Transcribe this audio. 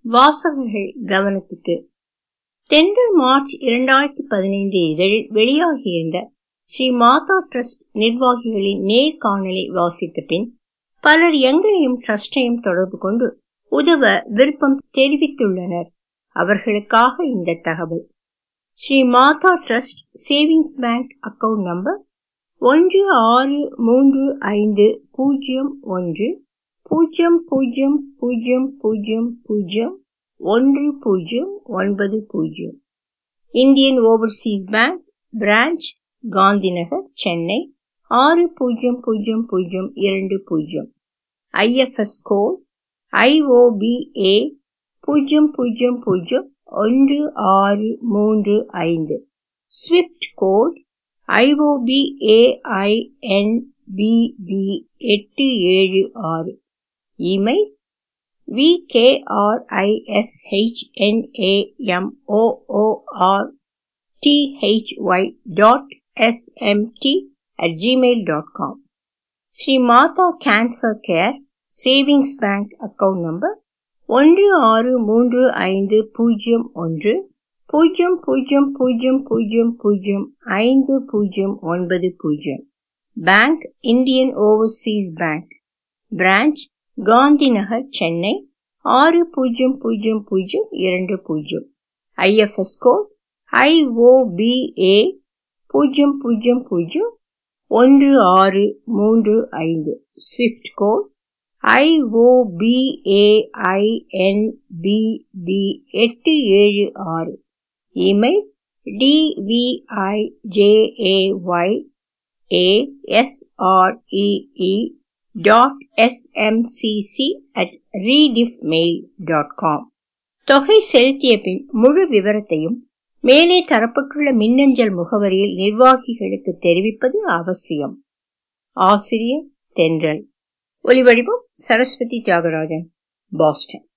வாசகர்கள் கவனத்துக்கு தென்றல் மார்ச் இரண்டாயிரத்தி பதினைந்து இதழில் வெளியாகியிருந்த ஸ்ரீ மாதா டிரஸ்ட் நிர்வாகிகளின் நேர்காணலை வாசித்த பின் பலர் எங்களையும் டிரஸ்டையும் தொடர்பு கொண்டு உதவ விருப்பம் தெரிவித்துள்ளனர் அவர்களுக்காக இந்த தகவல் Sri Matha trust savings bank account number ஒன்று ஆறு மூன்று ஐந்து பூஜ்ஜியம் ஒன்று பூஜ்ஜியம் பூஜ்ஜியம் பூஜ்ஜியம் பூஜ்ஜியம் பூஜ்ஜியம் ஒன்று பூஜ்ஜியம் ஒன்பது பூஜ்ஜியம் Indian overseas bank branch Gandhinagar Chennai ஆறு பூஜ்ஜியம் பூஜ்ஜியம் பூஜ்ஜியம் இரண்டு பூஜ்ஜியம் ஐஎஃப்எஸ் கோட் ஐஓபிஏ பூஜ்ஜியம் பூஜ்ஜியம் பூஜ்ஜியம் ஒன்று ஆறு மூன்று ஐந்து ஸ்விஃப்ட் கோட் ஐஓபிஏஐஎன்பிபி எட்டு ஏழு ஆறு email VKRISHNAMOOR THY dot SMT at Gmail dot com Sri Matha cancer care savings bank account number ஒன்று ஆறு மூன்று ஐந்து பூஜ்ஜியம் ஒன்று பூஜ்ஜியம் பூஜ்ஜியம் பூஜ்ஜியம் பூஜ்ஜியம் பூஜ்ஜியம் ஐந்து பூஜ்ஜியம் ஒன்பது பூஜ்ஜியம் bank Indian overseas bank branch Gandhi Nagar Chennai ஆறு பூஜ்ஜியம் பூஜ்ஜியம் பூஜ்ஜியம் இரண்டு பூஜ்ஜியம் ஐஎஃப்எஸ் கோட் ஐஓபிஏ பூஜ்ஜியம் பூஜ்ஜியம் பூஜ்ஜியம் ஒன்று ஆறு மூன்று ஐந்து ஸ்விஃப்ட் கோட் ஐஓபிஏஐஎன்பிபி எட்டு ஏழு ஆறு email TVIJAY ASREE dot SMCC at Rediffmail dot com தொகை செலுத்திய பின் முழு விவரத்தையும் மேலே தரப்பட்டுள்ள மின்னஞ்சல் முகவரியில் நிர்வாகிகளுக்கு தெரிவிப்பது அவசியம் ஆசிரியர் தென்றல் ஒலிவடிவம் சரஸ்வதி தியாகராஜன் பாஸ்டன்